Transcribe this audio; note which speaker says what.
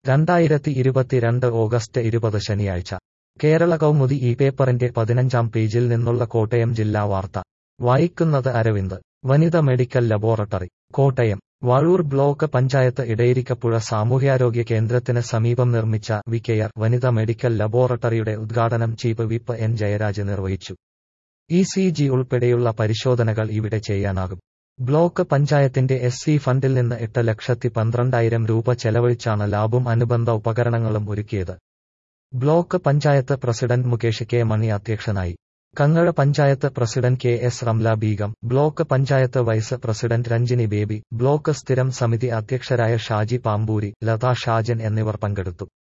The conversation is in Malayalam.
Speaker 1: രണ്ടായിരത്തി ഇരുപത്തിരണ്ട് ഓഗസ്റ്റ് ഇരുപത് ശനിയാഴ്ച കേരള കൗമുദി ഈ പേപ്പറിന്റെ പതിനഞ്ചാം പേജിൽ നിന്നുള്ള കോട്ടയം ജില്ലാ വാർത്ത വായിക്കുന്നത് അരവിന്ദ് വനിത medical laboratory Kottayam Vazhoor block panchayat Edayirikkapuzha സാമൂഹ്യാരോഗ്യ കേന്ദ്രത്തിന് സമീപം നിർമ്മിച്ച വികെയർ വനിത മെഡിക്കൽ ലബോറട്ടറിയുടെ ഉദ്ഘാടനം ചീഫ് വിപ്പ് എൻ ജയരാജ് നിർവഹിച്ചു ഇ സി ജി ഉൾപ്പെടെയുള്ള പരിശോധനകൾ ഇവിടെ ചെയ്യാനാകും ബ്ലോക്ക് പഞ്ചായത്തിന്റെ എസ് സി ഫണ്ടിൽ നിന്ന് എട്ട് ലക്ഷത്തി പന്ത്രണ്ടായിരം രൂപ ചെലവഴിച്ചാണ് ലാബും അനുബന്ധ ഉപകരണങ്ങളും ഒരുക്കിയത് block panchayat president Mukesh K Mani അധ്യക്ഷനായി Kangazha panchayat president K S Ramla Beegum block panchayat vice president Ranjini Baby block സ്ഥിരം സമിതി അധ്യക്ഷരായ ഷാജി പാമ്പൂരി ലതാ ഷാജൻ എന്നിവർ പങ്കെടുത്തു